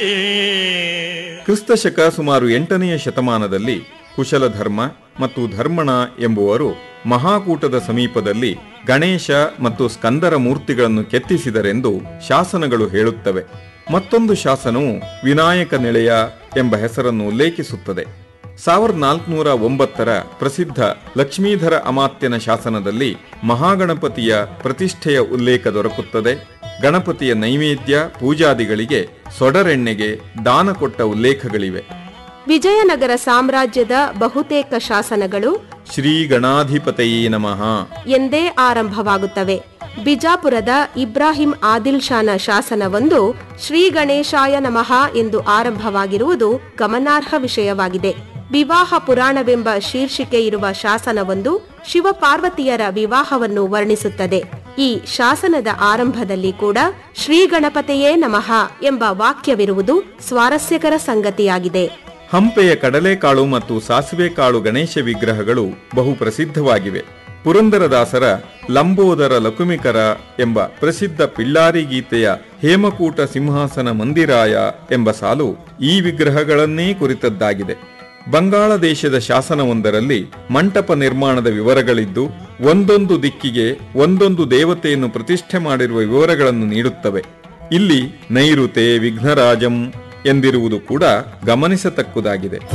ಕ್ರಿಸ್ತಶಕ ಸುಮಾರು ಎಂಟನೆಯ ಶತಮಾನದಲ್ಲಿ ಕುಶಲಧರ್ಮ ಮತ್ತು ಧರ್ಮಣ ಎಂಬುವರು ಮಹಾಕೂಟದ ಸಮೀಪದಲ್ಲಿ ಗಣೇಶ ಮತ್ತು ಸ್ಕಂದರ ಮೂರ್ತಿಗಳನ್ನು ಕೆತ್ತಿಸಿದರೆಂದು ಶಾಸನಗಳು ಹೇಳುತ್ತವೆ ಮತ್ತೊಂದು ಶಾಸನವು ವಿನಾಯಕ ನಿಳೆಯ ಎಂಬ ಹೆಸರನ್ನು ಉಲ್ಲೇಖಿಸುತ್ತದೆ ಸಾವಿರದ ನಾಲ್ಕುನೂರ ಒಂಬತ್ತರ ಪ್ರಸಿದ್ಧ ಲಕ್ಷ್ಮೀಧರ ಅಮಾತ್ಯನ ಶಾಸನದಲ್ಲಿ ಮಹಾಗಣಪತಿಯ ಪ್ರತಿಷ್ಠೆಯ ಉಲ್ಲೇಖ ದೊರಕುತ್ತದೆ ಗಣಪತಿಯ ನೈವೇದ್ಯ ಪೂಜಾದಿಗಳಿಗೆ ಸೊಡರೆಣ್ಣೆಗೆ ದಾನ ಕೊಟ್ಟ ಉಲ್ಲೇಖಗಳಿವೆ ವಿಜಯನಗರ ಸಾಮ್ರಾಜ್ಯದ ಬಹುತೇಕ ಶಾಸನಗಳು ಶ್ರೀ ಗಣಾಧಿಪತಯೇ ನಮಃ ಎಂದೇ ಆರಂಭವಾಗುತ್ತವೆ ಬಿಜಾಪುರದ ಇಬ್ರಾಹಿಂ ಆದಿಲ್ ಶಾನ ಶಾಸನವೊಂದು ಶ್ರೀ ಗಣೇಶಾಯ ನಮಃ ಎಂದು ಆರಂಭವಾಗಿರುವುದು ಗಮನಾರ್ಹ ವಿಷಯವಾಗಿದೆ ವಿವಾಹ ಪುರಾಣವೆಂಬ ಶೀರ್ಷಿಕೆ ಇರುವ ಶಾಸನವೊಂದು ಶಿವಪಾರ್ವತಿಯರ ವಿವಾಹವನ್ನು ವರ್ಣಿಸುತ್ತದೆ ಈ ಶಾಸನದ ಆರಂಭದಲ್ಲಿ ಕೂಡ ಶ್ರೀ ಗಣಪತಿಯೇ ನಮಃ ಎಂಬ ವಾಕ್ಯವಿರುವುದು ಸ್ವಾರಸ್ಯಕರ ಸಂಗತಿಯಾಗಿದೆ ಹಂಪೆಯ ಕಡಲೆಕಾಳು ಮತ್ತು ಸಾಸಿವೆ ಕಾಳು ಗಣೇಶ ವಿಗ್ರಹಗಳು ಬಹು ಪ್ರಸಿದ್ಧವಾಗಿವೆ ಪುರಂದರದಾಸರ ಲಂಬೋದರ ಲಕುಮಿಕರ ಎಂಬ ಪ್ರಸಿದ್ಧ ಪಿಳ್ಳಾರಿ ಗೀತೆಯ ಹೇಮಕೂಟ ಸಿಂಹಾಸನ ಮಂದಿರಾಯ ಎಂಬ ಸಾಲು ಈ ವಿಗ್ರಹಗಳನ್ನೇ ಕುರಿತದ್ದಾಗಿದೆ ಬಂಗಾಳ ದೇಶದ ಶಾಸನವೊಂದರಲ್ಲಿ ಮಂಟಪ ನಿರ್ಮಾಣದ ವಿವರಗಳಿದ್ದು ಒಂದೊಂದು ದಿಕ್ಕಿಗೆ ಒಂದೊಂದು ದೇವತೆಯನ್ನು ಪ್ರತಿಷ್ಠೆ ಮಾಡಿರುವ ವಿವರಗಳನ್ನು ನೀಡುತ್ತವೆ ಇಲ್ಲಿ ನೈಋತೆ ವಿಘ್ನರಾಜಂ ಎಂದಿರುವುದು ಕೂಡ ಗಮನಿಸತಕ್ಕುದಾಗಿದೆ